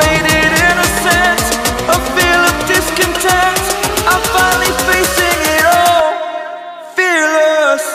faded innocence, a feel of discontent. I'm finally facing it all, fearless.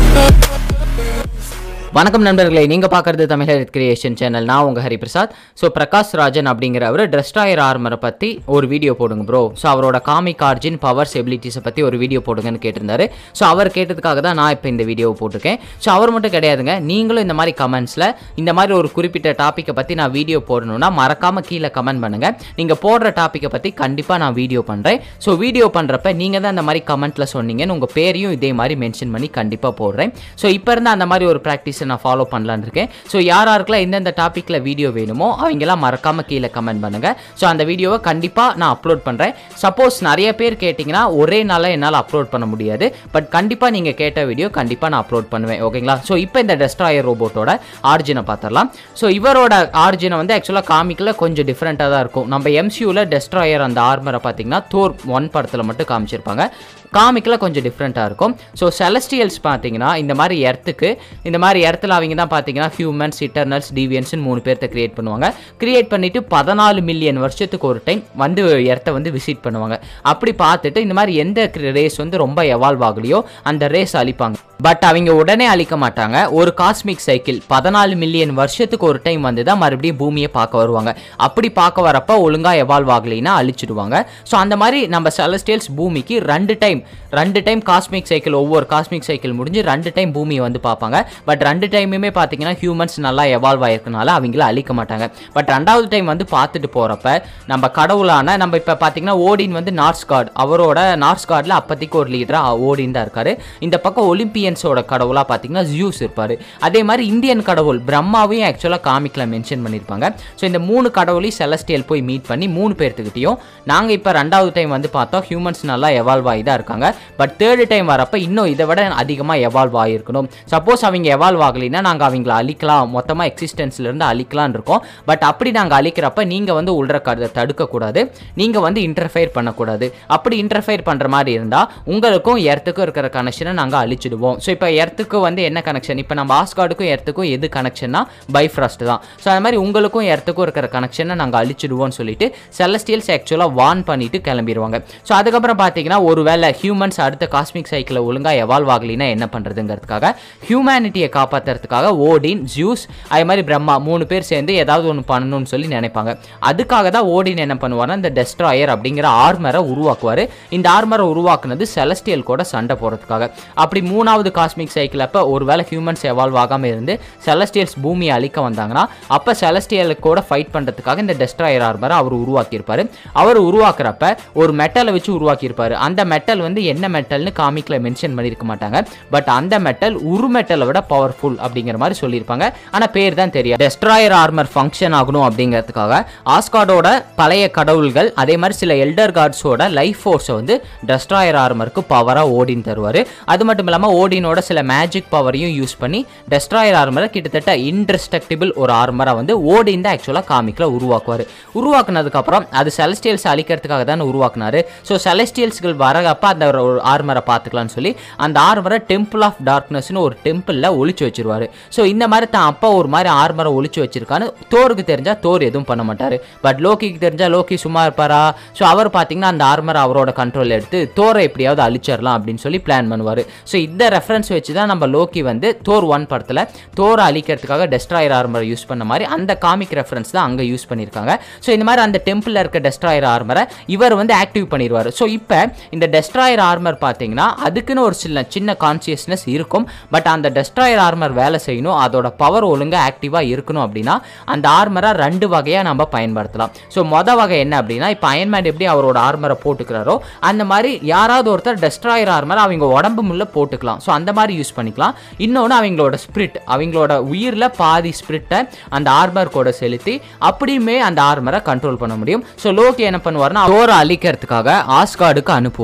வணக்கம் நண்பர்களே நீங்கள் பார்க்குறது தமிழர் கிரியேஷன் சேனல் நான் உங்கள் ஹரிபிரசாத் ஸோ பிரகாஷ் ராஜன் அப்படிங்கிறவர் ட்ரெஸ்டாயர் ஆர்மரை பற்றி ஒரு வீடியோ போடுங்க ப்ரோ ஸோ அவரோட காமிக் ஆர்ஜின் பவர்ஸ் எபிலிட்டிஸை பற்றி ஒரு வீடியோ போடுங்கன்னு கேட்டிருந்தாரு ஸோ அவர் கேட்டதுக்காக தான் நான் இப்போ இந்த வீடியோவை போட்டிருக்கேன் ஸோ அவர் மட்டும் கிடையாதுங்க நீங்களும் இந்த மாதிரி கமெண்ட்ஸில் இந்த மாதிரி ஒரு குறிப்பிட்ட டாப்பிக்கை பற்றி நான் வீடியோ போடணும்னா மறக்காமல் கீழே கமெண்ட் பண்ணுங்கள் நீங்கள் போடுற டாப்பிக்கை பற்றி கண்டிப்பாக நான் வீடியோ பண்ணுறேன் ஸோ வீடியோ பண்ணுறப்ப நீங்கள் தான் இந்த மாதிரி கமெண்ட்டில் சொன்னீங்கன்னு உங்கள் பேரையும் இதே மாதிரி மென்ஷன் பண்ணி கண்டிப்பாக போடுறேன் ஸோ இப்போ இருந்து அந்த மாதிரி ஒரு ப்ராக்டிஸை நான் ஃபாலோ பண்ணலான்னு இருக்கேன் ஸோ யார் யாருக்கெல்லாம் எந்தெந்த டாப்பிக்கில் வீடியோ வேணுமோ அவங்கெல்லாம் மறக்காமல் கீழே கமெண்ட் பண்ணுங்கள் ஸோ அந்த வீடியோவை கண்டிப்பாக நான் அப்லோட் பண்ணுறேன் சப்போஸ் நிறைய பேர் கேட்டிங்கன்னா ஒரே நாளில் என்னால் அப்லோட் பண்ண முடியாது பட் கண்டிப்பாக நீங்கள் கேட்ட வீடியோ கண்டிப்பாக நான் அப்லோட் பண்ணுவேன் ஓகேங்களா ஸோ இப்போ இந்த டெஸ்ட்ராயர் ரோபோட்டோட ஆர்ஜினை பார்த்துடலாம் ஸோ இவரோட ஆர்ஜினை வந்து ஆக்சுவலாக காமிக்கில் கொஞ்சம் டிஃப்ரெண்ட்டாக தான் இருக்கும் நம்ம எம்சியூவில் டெஸ்ட்ராயர் அந்த ஆர்மரை பார்த்தீங்கன்னா தோர் ஒன் படத்தில் மட்டும் காமிச்சிருப்பாங்க காமிக்கில் கொஞ்சம் டிஃப்ரெண்ட்டாக இருக்கும் ஸோ செலஸ்டியல்ஸ் பார்த்தீங்கன்னா இந்த மாதிரி எர்த்துக்கு இந்த மாதிரி இடத்துல அவங்க தான் பார்த்தீங்கன்னா ஹியூமன்ஸ் இட்டர்னல்ஸ் டிவியன்ஸ்னு மூணு பேர்த்த கிரியேட் பண்ணுவாங்க கிரியேட் பண்ணிவிட்டு பதினாலு மில்லியன் வருஷத்துக்கு ஒரு டைம் வந்து இடத்த வந்து விசிட் பண்ணுவாங்க அப்படி பார்த்துட்டு இந்த மாதிரி எந்த ரேஸ் வந்து ரொம்ப எவால்வ் ஆகலையோ அந்த ரேஸ் அழிப்பாங்க பட் அவங்க உடனே அழிக்க மாட்டாங்க ஒரு காஸ்மிக் சைக்கிள் பதினாலு மில்லியன் வருஷத்துக்கு ஒரு டைம் வந்து தான் மறுபடியும் பூமியை பார்க்க வருவாங்க அப்படி பார்க்க வரப்ப ஒழுங்காக எவால்வ் ஆகலைன்னா அழிச்சிடுவாங்க ஸோ அந்த மாதிரி நம்ம செலஸ்டியல்ஸ் பூமிக்கு ரெண்டு டைம் ரெண்டு டைம் காஸ்மிக் சைக்கிள் ஒவ்வொரு காஸ்மிக் சைக்கிள் முடிஞ்சு ரெண்டு டைம் பூமியை வந்து பார்ப்பாங்க பட் ரெண்டு டைமுமே பார்த்தீங்கன்னா ஹியூமன்ஸ் நல்லா எவால்வ் ஆயிருக்கனால அவங்கள அழிக்க மாட்டாங்க பட் ரெண்டாவது டைம் வந்து பார்த்துட்டு போகிறப்ப நம்ம கடவுளான நம்ம இப்போ பார்த்தீங்கன்னா ஓடின் வந்து நார்ஸ் காட் அவரோட நார்ஸ் கார்டில் அப்போதைக்கு ஒரு லீடராக ஓடின் தான் இருக்காரு இந்த பக்கம் ஒலிம்பியன்ஸோட கடவுளாக பார்த்தீங்கன்னா ஜியூஸ் இருப்பார் அதே மாதிரி இந்தியன் கடவுள் பிரம்மாவையும் ஆக்சுவலாக காமிக்கில் மென்ஷன் பண்ணியிருப்பாங்க ஸோ இந்த மூணு கடவுளையும் செலஸ்டியல் போய் மீட் பண்ணி மூணு பேர்த்துக்கிட்டையும் நாங்கள் இப்போ ரெண்டாவது டைம் வந்து பார்த்தோம் ஹியூமன்ஸ் நல்லா எவால்வ் ஆகி தான் இருக்காங்க பட் தேர்டு டைம் வரப்போ இன்னும் இதை விட அதிகமாக எவால்வ் ஆகிருக்கணும் சப்போஸ் அவங்க எவால்வ் ஆகலைன்னா நாங்கள் அவங்கள அழிக்கலாம் மொத்தமாக எக்ஸிஸ்டன்ஸ்லேருந்து அழிக்கலாம்னு இருக்கோம் பட் அப்படி நாங்கள் அழிக்கிறப்ப நீங்கள் வந்து உள்ள கருதை தடுக்கக்கூடாது நீங்கள் வந்து இன்டர்ஃபயர் பண்ணக்கூடாது அப்படி இன்டர்ஃபயர் பண்ணுற மாதிரி இருந்தால் உங்களுக்கும் எர்த்துக்கும் இருக்கிற கனெக்ஷனை நாங்கள் அழிச்சிடுவோம் ஸோ இப்போ எர்த்துக்கு வந்து என்ன கனெக்ஷன் இப்போ நம்ம ஆஸ்கார்டுக்கும் எர்த்துக்கும் எது கனெக்ஷன்னா பைஃப்ராஸ்ட் தான் ஸோ அது மாதிரி உங்களுக்கும் எர்த்துக்கும் இருக்கிற கனெக்ஷனை நாங்கள் அழிச்சிடுவோம்னு சொல்லிட்டு செலஸ்டியல்ஸ் ஆக்சுவலாக வார்ன் பண்ணிட்டு கிளம்பிடுவாங்க ஸோ அதுக்கப்புறம் பார்த்தீங்கன்னா ஒருவேளை ஹியூமன்ஸ் அடுத்த காஸ்மிக் சைக்கிளை ஒழுங்காக எவால்வ் ஆகலைன்னா என்ன பண்ணுறதுங்கிறதுக்காக ஹியூமனிட்டியை காப்பாற்றுறதுக்காக ஓடின் ஜூஸ் அதே மாதிரி பிரம்மா மூணு பேர் சேர்ந்து ஏதாவது ஒன்று பண்ணணும்னு சொல்லி நினைப்பாங்க அதுக்காக தான் ஓடின் என்ன பண்ணுவார்னா இந்த டெஸ்ட்ராயர் அப்படிங்கிற ஆர்மரை உருவாக்குவார் இந்த ஆர்மரை உருவாக்குனது செலஸ்டியல் கூட சண்டை போடுறதுக்காக அப்படி மூணாவது காஸ்மிக் சைக்கிள் அப்போ ஒருவேளை ஹியூமன்ஸ் எவால்வ் ஆகாமல் இருந்து செலஸ்டியல்ஸ் பூமியை அழிக்க வந்தாங்கன்னா அப்போ செலஸ்டியலுக்கு கூட ஃபைட் பண்ணுறதுக்காக இந்த டெஸ்ட்ராயர் ஆர்மரை அவர் உருவாக்கியிருப்பார் அவர் உருவாக்குறப்ப ஒரு மெட்டலை வச்சு உருவாக்கியிருப்பார் அந்த மெட்டல் வந்து என்ன மெட்டல்னு காமிக்கில் மென்ஷன் பண்ணியிருக்க மாட்டாங்க பட் அந்த மெட்டல் உரு மெட்டலை விட பவர்ஃபுல் அப்படிங்கிற மாதிரி சொல்லியிருப்பாங்க ஆனால் பேர் தான் தெரியும் டெஸ்ட்ராயர் ஆர்மர் ஃபங்க்ஷன் ஆகணும் அப்படிங்கிறதுக்காக ஆஸ்கார்டோட பழைய கடவுள்கள் அதே மாதிரி சில எல்டர் கார்ட்ஸோட லைஃப் ஃபோர்ஸை வந்து டெஸ்ட்ராயர் ஆர்மருக்கு பவராக ஓடின் தருவார் அது மட்டும் இல்லாமல் ஓடினோட சில மேஜிக் பவரையும் யூஸ் பண்ணி டெஸ்ட்ராயர் ஆர்மரை கிட்டத்தட்ட இன்டெஸ்ட்ரக்டிபிள் ஒரு ஆர்மரை வந்து ஓடின் தான் ஆக்சுவலாக காமிக்கில் உருவாக்குவார் உருவாக்குனதுக்கப்புறம் அது செலஸ்டியல்ஸ் அழிக்கிறதுக்காக தான் உருவாக்குனாரு ஸோ செலஸ்டியல்ஸ்கள் வரப்ப அந்த ஒரு ஆர்மரை பார்த்துக்கலாம்னு சொல்லி அந்த ஆர்மரை டெம்பிள் ஆஃப் டார்க்னஸ்னு ஒரு டெம்பிளில் ஒளிச்சு வச்சிருவாரு ஸோ இந்த மாதிரி தான் அப்பா ஒரு மாதிரி ஆர்மரை ஒளிச்சு வச்சிருக்கான்னு தோருக்கு தெரிஞ்சால் தோர் எதுவும் பண்ண மாட்டார் பட் லோக்கிக்கு தெரிஞ்சால் லோக்கி சும்மா இருப்பாரா ஸோ அவர் பார்த்தீங்கன்னா அந்த ஆர்மரை அவரோட கண்ட்ரோல் எடுத்து தோரை எப்படியாவது அழிச்சிடலாம் அப்படின்னு சொல்லி பிளான் பண்ணுவார் ஸோ இந்த ரெஃபரன்ஸ் வச்சு தான் நம்ம லோக்கி வந்து தோர் ஒன் படத்தில் தோரை அழிக்கிறதுக்காக டெஸ்ட்ராயர் ஆர்மரை யூஸ் பண்ண மாதிரி அந்த காமிக் ரெஃபரன்ஸ் தான் அங்கே யூஸ் பண்ணியிருக்காங்க ஸோ இந்த மாதிரி அந்த டெம்பிளில் இருக்க டெஸ்ட்ராயர் ஆர்மரை இவர் வந்து ஆக்டிவ் பண்ணிடுவார் ஸோ இப்போ இந்த டெஸ்ட்ராயர் ஆர்மர் பார்த்தீங்கன்னா அதுக்குன்னு ஒரு சின்ன சின்ன கான்சியஸ்னஸ் இருக்கும் பட் அந்த டெஸ்ட்ராயர் ஆர்மர் வேலை செய்யணும் அதோட பவர் ஒழுங்காக ஆக்டிவாக இருக்கணும் அப்படின்னா அந்த ஆர்மரை ரெண்டு வகையாக நம்ம பயன்படுத்தலாம் ஸோ மொத வகை என்ன அப்படின்னா இப்போ அயன்மேன் எப்படி அவரோட ஆர்மரை போட்டுக்கிறாரோ அந்த மாதிரி யாராவது ஒருத்தர் டெஸ்ட்ராயர் ஆர்மரை அவங்க உடம்பு முள்ள போட்டுக்கலாம் ஸோ அந்த மாதிரி யூஸ் பண்ணிக்கலாம் இன்னொன்று அவங்களோட ஸ்பிரிட் அவங்களோட உயிரில் பாதி ஸ்பிரிட்டை அந்த ஆர்மர் கூட செலுத்தி அப்படியுமே அந்த ஆர்மரை கண்ட்ரோல் பண்ண முடியும் ஸோ லோக்கி என்ன பண்ணுவார்னா தோரை அழிக்கிறதுக்காக ஆஸ்கார்டுக்கு அனுப்புவார்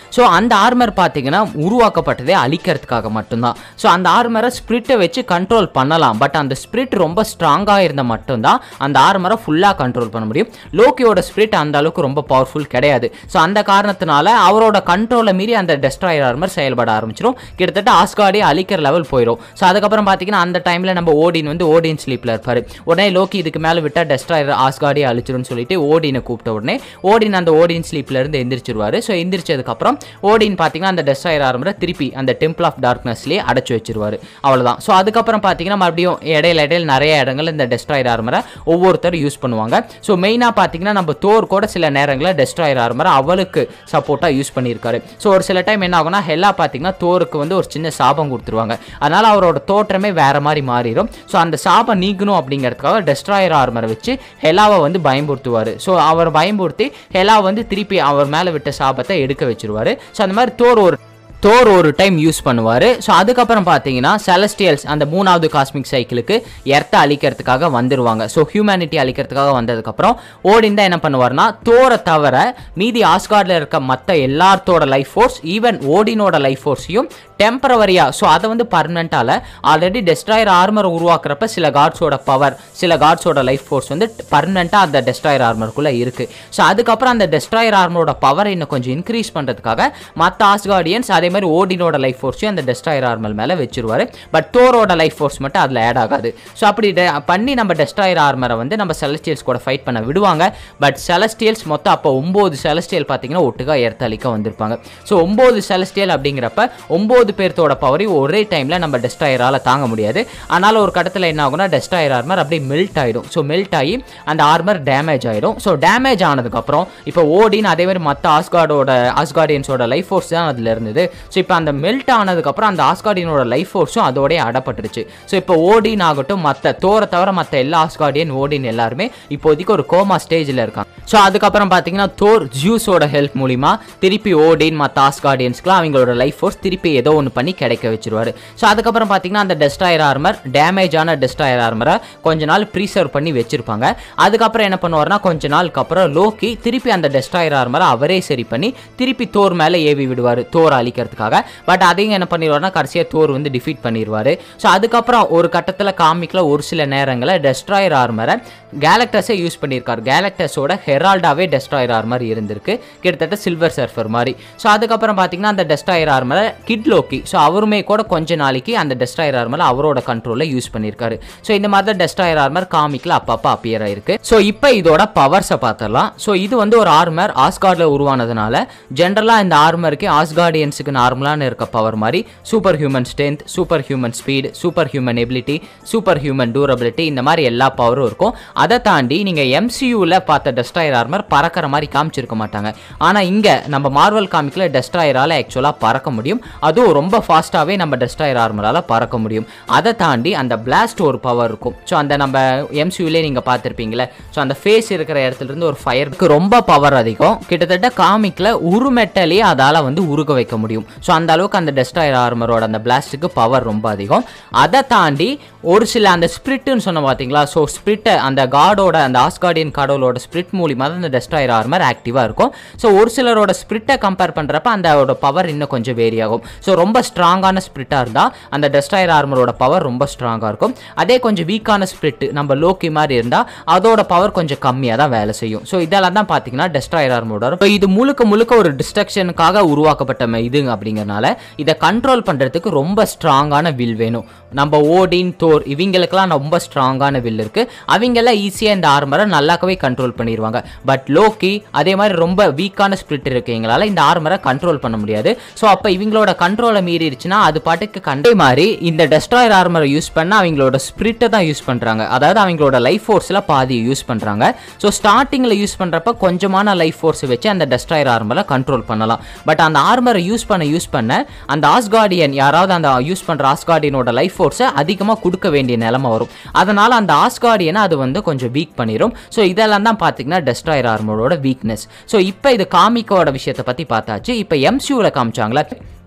ஸோ அந்த ஆர்மர் பார்த்தீங்கன்னா உருவாக்கப்பட்டதே அழிக்கிறதுக்காக மட்டும்தான் ஸோ அந்த ஆர்மரை ஸ்பிரிட்டை வச்சு கண்ட்ரோல் பண்ணலாம் பட் அந்த ஸ்பிரிட் ரொம்ப ஸ்ட்ராங்காக இருந்தால் மட்டும்தான் அந்த ஆர்மரை ஃபுல்லாக கண்ட்ரோல் பண்ண முடியும் லோக்கியோட ஸ்பிரிட் அந்த அளவுக்கு ரொம்ப பவர்ஃபுல் கிடையாது ஸோ அந்த காரணத்தினால அவரோட கண்ட்ரோலை மீறி அந்த டெஸ்ட்ராயர் ஆர்மர் செயல்பட ஆரம்பிச்சிடும் கிட்டத்தட்ட ஆஸ்கார்டே அழிக்கிற லெவல் போயிடும் ஸோ அதுக்கப்புறம் பார்த்தீங்கன்னா அந்த டைமில் நம்ம ஓடின் வந்து ஓடின் ஸ்லீப்பில் இருப்பார் உடனே லோக்கி இதுக்கு மேலே விட்டால் டெஸ்ட்ராயர் ஆஸ்கார்டே அழிச்சிரும்னு சொல்லிட்டு ஓடினை கூப்பிட்ட உடனே ஓடின் அந்த ஓடின் ஸ்லீப்ல இருந்து எந்திரிச்சிருவாரு ஸோ எந்திரிச்சதுக்கப்புறம் ஓடின் பார்த்தீங்கன்னா அந்த டெஸ்ட்ராயர் ஆர்மரை திருப்பி அந்த டெம்பிள் ஆஃப் டார்க்னஸ்லேயே அடைச்சு வச்சிருவாரு அவ்வளோதான் ஸோ அதுக்கப்புறம் பார்த்தீங்கன்னா மறுபடியும் இடையில இடையில நிறைய இடங்கள் இந்த டெஸ்ட்ராயர் ஆர்மரை ஒவ்வொருத்தர் யூஸ் பண்ணுவாங்க ஸோ மெயினாக பார்த்தீங்கன்னா நம்ம தோர் கூட சில நேரங்களில் டெஸ்ட்ராயர் ஆர்மரை அவளுக்கு சப்போர்ட்டாக யூஸ் பண்ணியிருக்காரு ஸோ ஒரு சில டைம் என்ன ஆகும்னா ஹெல்லா பார்த்தீங்கன்னா தோருக்கு வந்து ஒரு சின்ன சாபம் கொடுத்துருவாங்க அதனால அவரோட தோற்றமே வேற மாதிரி மாறிடும் ஸோ அந்த சாபம் நீக்கணும் அப்படிங்கிறதுக்காக டெஸ்ட்ராயர் ஆர்மரை வச்சு ஹெலாவை வந்து பயன்படுத்துவார் ஸோ அவர் பயன்படுத்தி ஹெலா வந்து திருப்பி அவர் மேலே விட்ட சாபத்தை எடுக்க வச்சிருவாரு ஸோ அந்த மாதிரி தோர் ஒரு தோர் ஒரு டைம் யூஸ் பண்ணுவார் ஸோ அதுக்கப்புறம் பார்த்தீங்கன்னா செலஸ்டியல்ஸ் அந்த மூணாவது காஸ்மிக் சைக்கிளுக்கு எர்த்தை அழிக்கிறதுக்காக வந்துருவாங்க ஸோ ஹியூமனிட்டி அழிக்கிறதுக்காக வந்ததுக்கப்புறம் ஓடின் தான் என்ன பண்ணுவார்னா தோரை தவிர மீதி ஆஸ்கார்டில் இருக்க மற்ற எல்லாத்தோட லைஃப் ஃபோர்ஸ் ஈவன் ஓடினோட லைஃப் ஃபோர்ஸையும் டெம்பரவரியாக ஸோ அதை வந்து பர்மனெண்ட்டால் ஆல்ரெடி டெஸ்ட்ராயர் ஆர்மர் உருவாக்குறப்ப சில காட்ஸோட பவர் சில காட்ஸோட லைஃப் ஃபோர்ஸ் வந்து பர்மனெண்ட்டாக அந்த டெஸ்ட்ராயர் ஆர்மருக்குள்ளே இருக்குது ஸோ அதுக்கப்புறம் அந்த டெஸ்ட்ராயர் ஆர்மரோட பவரை இன்னும் கொஞ்சம் இன்க்ரீஸ் பண்ணுறதுக்காக மற்ற ஆஸ்கார்டியன்ஸ் அதே மாதிரி ஓடினோட லைஃப் ஃபோர்ஸையும் அந்த டெஸ்ட்ராயர் ஆர்மல் மேலே வச்சிருவாரு பட் தோரோட லைஃப் ஃபோர்ஸ் மட்டும் அதில் ஆட் ஆகாது ஸோ அப்படி de- பண்ணி நம்ம டெஸ்ட்ராயர் ஆர்மரை வந்து நம்ம செலஸ்டியல்ஸ் கூட ஃபைட் பண்ண விடுவாங்க பட் செலஸ்டியல்ஸ் மொத்தம் அப்போ ஒம்பது செலஸ்டியல் பார்த்தீங்கன்னா ஒட்டுக்கா எர்த்தளிக்க வந்திருப்பாங்க ஸோ ஒம்பது செலஸ்டியல் அப்படிங்கிறப்ப ஒம்பது பேர்த்தோட பவரையும் ஒரே டைமில் நம்ம டெஸ்ட்ராயரால் தாங்க முடியாது அதனால் ஒரு கட்டத்தில் என்ன ஆகும்னா டெஸ்ட்ராயர் ஆர்மர் அப்படியே மெல்ட் ஆகிடும் ஸோ மெல்ட் ஆகி அந்த ஆர்மர் டேமேஜ் ஆகிடும் ஸோ டேமேஜ் ஆனதுக்கப்புறம் இப்போ ஓடின் அதே மாதிரி மற்ற ஆஸ்கார்டோட ஆஸ்கார்டியன்ஸோட லைஃப் ஃபோர்ஸ் தான் அதில் இருந்தது ஸோ இப்போ அந்த மெல்ட் ஆனதுக்கப்புறம் அந்த ஆஸ்கார்டியனோட லைஃப் ஃபோர்ஸும் அதோடய அடப்பட்டுருச்சு ஸோ இப்போ ஓடின் ஆகட்டும் மற்ற தோரை தவிர மற்ற எல்லா ஆஸ்கார்டியன் ஓடின் எல்லாருமே இப்போதைக்கு ஒரு கோமா ஸ்டேஜில் இருக்காங்க ஸோ அதுக்கப்புறம் பார்த்தீங்கன்னா தோர் ஜூஸோட ஹெல்ப் மூலிமா திருப்பி ஓடின் மற்ற ஆஸ்கார்டியன்ஸ்க்குலாம் அவங்களோட லைஃப் ஃபோர்ஸ் திருப்பி ஏதோ ஒன்று பண்ணி கிடைக்க வச்சிருவாரு ஸோ அதுக்கப்புறம் பார்த்தீங்கன்னா அந்த டெஸ்ட்ராயர் ஆர்மர் டேமேஜான டெஸ்ட்ராயர் ஆர்மரை கொஞ்ச நாள் ப்ரீசர்வ் பண்ணி வச்சிருப்பாங்க அதுக்கப்புறம் என்ன பண்ணுவார்னா கொஞ்ச நாளுக்கு அப்புறம் லோக்கி திருப்பி அந்த டெஸ்ட்ராயர் ஆர்மரை அவரே சரி பண்ணி திருப்பி தோர் மேலே ஏவி விடுவார் தோர் அழிக்கிறதுக்காக பட் அதையும் என்ன பண்ணிடுவார்னா கடைசியாக தோர் வந்து டிஃபீட் பண்ணிடுவார் ஸோ அதுக்கப்புறம் ஒரு கட்டத்தில் காமிக்கில் ஒரு சில நேரங்களில் டெஸ்ட்ராயர் ஆர்மரை கேலக்டஸை யூஸ் பண்ணியிருக்காரு கேலக்டஸோட ஹெரால்டாவே டெஸ்ட்ராயர் ஆர்மர் இருந்திருக்கு கிட்டத்தட்ட சில்வர் சர்ஃபர் மாதிரி ஸோ அதுக்கப்புறம் பார்த்தீங்கன்னா அந்த டெஸ்ட்ராயர் ஆர்மரை கிட் லோக்கி ஸோ அவருமே கூட கொஞ்ச நாளைக்கு அந்த டெஸ்ட்ராயர் ஆர்மரை அவரோட கண்ட்ரோலில் யூஸ் பண்ணியிருக்காரு ஸோ இந்த மாதிரி தான் டெஸ்ட்ராயர் ஆர்மர் காமிக்கில் அப்பப்போ அப்பியர் ஆயிருக்கு ஸோ இப்போ இதோட பவர்ஸை பார்த்துடலாம் ஸோ இது வந்து ஒரு ஆர்மர் ஆஸ்கார்டில் உருவானதுனால ஜென்ரலாக இந்த ஆர்மருக்கு ஆஸ்கார்டியன்ஸுக்கு நார்மலான இருக்க பவர் மாதிரி superhuman strength superhuman speed superhuman ability superhuman durability இந்த மாதிரி எல்லா பவரும் இருக்கும் அதை தாண்டி நீங்கள் எம்சியூவில் பார்த்த டெஸ்ட்ராயர் ஆர்மர் பறக்கிற மாதிரி காமிச்சிருக்க மாட்டாங்க ஆனால் இங்கே நம்ம மார்வல் காமிக்கில் டெஸ்ட்ராயரால் ஆக்சுவலாக பறக்க முடியும் அதுவும் ரொம்ப ஃபாஸ்ட்டாகவே நம்ம டெஸ்ட்ராயர் ஆர்மரால் பறக்க முடியும் அதை தாண்டி அந்த பிளாஸ்ட் ஒரு பவர் இருக்கும் ஸோ அந்த நம்ம எம்சியூலே நீங்கள் பார்த்துருப்பீங்களே ஸோ அந்த ஃபேஸ் இருக்கிற இடத்துல இருந்து ஒரு ஃபயருக்கு ரொம்ப பவர் அதிகம் கிட்டத்தட்ட காமிக்கில் உருமெட்டலே அதால் வந்து உருக வைக்க முடியும் ஸோ அந்த அளவுக்கு அந்த டெஸ்ட்ராயர் ஆர்மரோட அந்த பிளாஸ்ட்டுக்கு பவர் ரொம்ப அதிகம் அதை தாண்டி ஒரு சில அந்த ஸ்பிரிட்னு சொன்ன பார்த்தீங்களா ஸோ ஸ்பிரிட்டை அந்த காடோட அந்த ஆஸ்கார்டியன் காடோலோட ஸ்பிரிட் மூலியமாக தான் அந்த டெஸ்ட்ராயர் ஆர்மர் ஆக்டிவாக இருக்கும் ஸோ ஒரு சிலரோட ஸ்பிரிட்டை கம்பேர் பண்ணுறப்ப அதோட பவர் இன்னும் கொஞ்சம் வேரி ஆகும் ஸோ ரொம்ப ஸ்ட்ராங்கான ஸ்பிரிட்டாக இருந்தால் அந்த டெஸ்ட்ராயர் ஆர்மரோட பவர் ரொம்ப ஸ்ட்ராங்காக இருக்கும் அதே கொஞ்சம் வீக்கான ஸ்பிரிட் நம்ம லோக்கி மாதிரி இருந்தால் அதோட பவர் கொஞ்சம் கம்மியாக தான் வேலை செய்யும் ஸோ இதெல்லாம் தான் பார்த்தீங்கன்னா டெஸ்ட்ராயர் ஆர்மரோட இப்போ இது முழுக்க முழுக்க ஒரு டிஸ்ட்ரக்ஷனுக்காக உருவாக்கப்பட்ட ம- இது அப்படிங்கறனால இதை கண்ட்ரோல் பண்ணுறதுக்கு ரொம்ப ஸ்ட்ராங்கான வில் வேணும் நம்ம ஓடின் தோர் இவங்களுக்கெல்லாம் ரொம்ப ஸ்ட்ராங்கான வில் இருக்கு அவங்கெல்லாம் ஈஸியாக இந்த ஆர்மரை நல்லாக்கவே கண்ட்ரோல் பண்ணிடுவாங்க பட் லோக்கி அதே மாதிரி ரொம்ப வீக்கான ஸ்பிரிட் இருக்கீங்களால இந்த ஆர்மரை கண்ட்ரோல் பண்ண முடியாது ஸோ அப்போ இவங்களோட கண்ட்ரோலை மீறிடுச்சுன்னா அது பாட்டுக்கு கண்டே மாதிரி இந்த டெஸ்ட்ராயர் ஆர்மரை யூஸ் பண்ண அவங்களோட ஸ்பிரிட்டை தான் யூஸ் பண்ணுறாங்க அதாவது அவங்களோட லைஃப் ஃபோர்ஸில் பாதி யூஸ் பண்ணுறாங்க ஸோ ஸ்டார்டிங்கில் யூஸ் பண்ணுறப்ப கொஞ்சமான லைஃப் ஃபோர்ஸை வச்சு அந்த டெஸ்ட்ராயர் ஆர்மரை கண்ட்ரோல் பண்ணலாம் பட் அந்த ஆர்மரை யூஸ் பண்ண யூஸ் பண்ண அந்த ஆஸ்கார்டியன் யாராவது அந்த யூஸ் பண்ணுற ஆஸ்கார்டியனோட லைஃப் ஃபோர்ஸை அதிகமாக கொடுக்க வேண்டிய நிலைமை வரும் அதனால் அந்த ஆஸ்கார்டியனை அது வந்து கொஞ்சம் வீக் பண்ணிடும் ஸோ இதெல்லாம் தான் பார்த்தீங்கன்னா டெஸ்ட்ராயர் ஆர்மரோட வீக்னஸ் ஸோ இப்போ இது காமிக்கோட விஷயத்தை பற்றி பார்த்தாச்சு இப்போ எம்சியூவில் காமிச்சாங்களா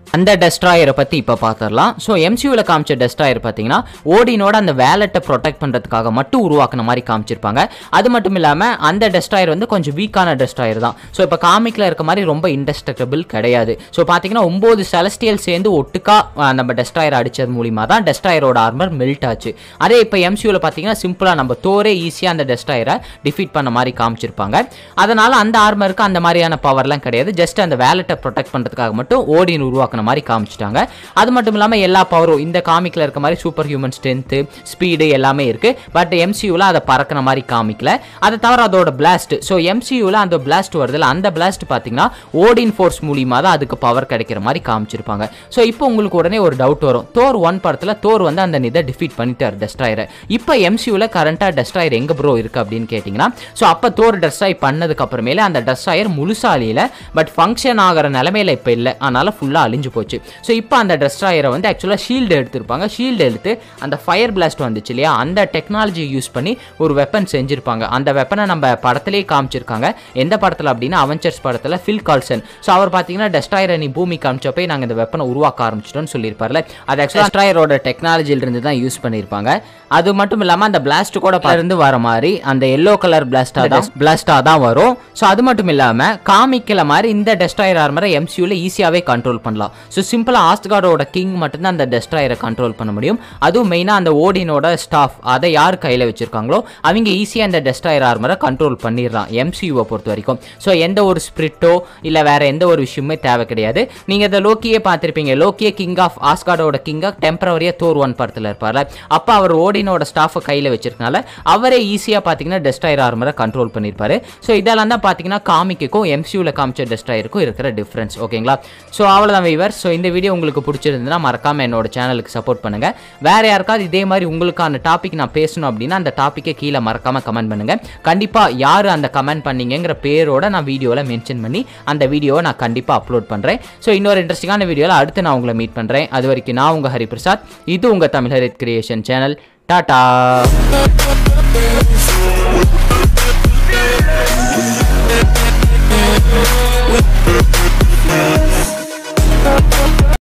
அந்த டெஸ்ட்ராயரை பற்றி இப்போ பார்த்துடலாம் ஸோ எம்சியூவில் காமிச்ச டெஸ்ட்ராயர் பார்த்தீங்கன்னா ஓடினோட அந்த வேலெட்டை ப்ரொடெக்ட் பண்ணுறதுக்காக மட்டும் உருவாக்குன மாதிரி காமிச்சிருப்பாங்க அது மட்டும் இல்லாமல் அந்த டெஸ்ட்ராயர் வந்து கொஞ்சம் வீக்கான டெஸ்ட்ராயர் தான் ஸோ இப்போ காமிக்கில் இருக்க மாதிரி ரொம்ப இன்டெஸ்ட்ரக்டபிள் கிடையாது ஸோ பார்த்தீங்கன்னா ஒம்பது செலஸ்டியல் சேர்ந்து ஒட்டுக்கா அஹ், நம்ம டெஸ்ட்ராயர் அடித்தது மூலிமா தான் டெஸ்ட்ராயரோட ஆர்மர் மெல்ட் ஆச்சு அதே இப்போ எம்சியூவில் பார்த்தீங்கன்னா சிம்பிளாக நம்ம தோரே ஈஸியாக அந்த டெஸ்ட்ராயரை டிஃபீட் பண்ண மாதிரி காமிச்சிருப்பாங்க அதனால் அந்த ஆர்மருக்கு அந்த மாதிரியான பவர்லாம் கிடையாது ஜஸ்ட் அந்த வேலெட்டை ப்ரொடெக்ட் பண்ணுறதுக்காக மட்டும் ஓடின் உருவாக்குன மாதிரி காமிச்சிட்டாங்க அது மட்டும் இல்லாமல் எல்லா பவரும் இந்த காமிக்கில் இருக்க மாதிரி சூப்பர் ஹியூமன் ஸ்ட்ரென்த்து ஸ்பீடு எல்லாமே இருக்குது பட் எம்சியூவில் அதை பறக்கிற மாதிரி காமிக்கல அதை தவிர அதோட பிளாஸ்ட் ஸோ எம்சியூவில் அந்த பிளாஸ்ட் வருதுல அந்த பிளாஸ்ட் பார்த்தீங்கன்னா ஓடின் ஃபோர்ஸ் மூலியமா தான் அதுக்கு பவர் கிடைக்கிற மாதிரி காமிச்சிருப்பாங்க ஸோ இப்போ உங்களுக்கு உடனே ஒரு டவுட் வரும் தோர் ஒன் படத்தில் தோர் வந்து அந்த இதை டிஃபீட் பண்ணிட்டார் டெஸ்ட்ராயரை இப்போ எம்சியூவில் கரண்ட்டாக டெஸ்ட்ராயர் எங்கே ப்ரோ இருக்குது அப்படின்னு கேட்டிங்கன்னா ஸோ அப்போ தோர் டெஸ்ட்ராய் பண்ணதுக்கு அப்புறமேலே அந்த டெஸ்ட்ராயர் முழுசா அழியல பட் ஃபங்க்ஷன் ஆகிற நிலமையில இப்போ இல்லை அதனால ஃபுல்லாக அழிஞ்சு போச்சு ஸோ இப்போ அந்த டெஸ்ட்ராயரை வந்து ஆக்சுவலாக ஷீல்டு எடுத்திருப்பாங்க ஷீல்டு எடுத்து அந்த ஃபயர் பிளாஸ்ட் வந்துச்சு இல்லையா அந்த டெக்னாலஜி யூஸ் பண்ணி ஒரு வெப்பன் செஞ்சிருப்பாங்க அந்த வெப்பனை நம்ம படத்திலே காமிச்சிருக்காங்க எந்த படத்தில் அப்படின்னா அவெஞ்சர்ஸ் படத்தில் ஃபில் கால்சன் ஸோ அவர் பார்த்தீங்கன்னா டெஸ்ட்ராயரை நீ பூமி காமிச்சப்பே நாங்கள் இந்த வெப்பனை உருவாக்க ஆரம்பிச்சிட்டோம்னு சொல்லியிருப்பார்ல அது ஆக்சுவலாக டெஸ்ட்ராயரோட டெக்னாலஜிலிருந்து தான் யூஸ் பண்ணியிருப்பாங்க அது மட்டும் இல்லாமல் அந்த பிளாஸ்ட் கூட இருந்து வர மாதிரி அந்த எல்லோ கலர் பிளாஸ்டாக தான் பிளாஸ்டாக தான் வரும் ஸோ அது மட்டும் இல்லாமல் காமிக்கல மாதிரி இந்த டெஸ்ட்ராயர் ஆர்மரை எம்சியூவில் ஈஸியாகவே கண்ட்ரோல் பண்ணலாம் ஸோ சிம்பிளாக ஆஸ்ட்கார்டோட கிங் மட்டும்தான் அந்த டெஸ்ட்ராயரை கண்ட்ரோல் பண்ண முடியும் அதுவும் மெயினாக அந்த ஓடினோட ஸ்டாஃப் அதை யார் கையில் வச்சிருக்காங்களோ அவங்க ஈஸியாக இந்த டெஸ்ட்ராயர் ஆர்மரை கண்ட்ரோல் பண்ணிடலாம் எம்சியூவை பொறுத்த வரைக்கும் ஸோ எந்த ஒரு ஸ்பிரிட்டோ இல்லை வேற எந்த ஒரு விஷயமே தேவை கிடையாது நீங்கள் இந்த லோக்கியே பார்த்துருப்பீங்க லோக்கியே கிங் ஆஃப் ஆஸ்கார்டோட கிங்காக டெம்பரவரியாக தோர் ஒன் படத்தில் இருப்பார்ல அப்போ அவர் ஓடினோட ஸ்டாஃபை கையில் வச்சிருக்கனால அவரே ஈஸியாக பார்த்தீங்கன்னா டெஸ்ட்ராயர் ஆர்மரை கண்ட்ரோல் பண்ணியிருப்பாரு ஸோ இதெல்லாம் தான் பார்த்தீங்கன்னா காமிக்குக்கும் எம்சியூவில் காமிச்ச டெஸ்ட்ராயருக்கும் இருக்கிற டிஃப்ரென்ஸ் ஓகேங்களா ஸோ அவ்வளோதான் வீவர் ஸோ இந்த வீடியோ உங்களுக்கு பிடிச்சிருந்ததுன்னா மறக்காம என்னோட சேனலுக்கு சப்போர்ட் பண்ணுங்க வேற யாருக்காவது இதே மாதிரி உங்களுக்கான டாபிக் நான் பேசணும் அப்படின்னா அந்த டாப்பிக்கை கீழே மறக்காம கமெண்ட் பண்ணுங்க கண்டிப்பா யார் அந்த கமெண்ட் பண்ணீங்கங்கிற பேரோட நான் வீடியோவில் மென்ஷன் பண்ணி அந்த வீடியோவை நான் கண்டிப்பாக அப்லோட் பண்ணுறேன் ஸோ இன்னொரு இன்ட்ரெஸ்டிங்கான வீடியோவில் அடுத்து நான் உங்களை மீட் பண்ணுறேன் அது வரைக்கும் நான் உங்கள் ஹரிபிரசாத் இது உங்கள் Tamil Harith creation channel tata We'll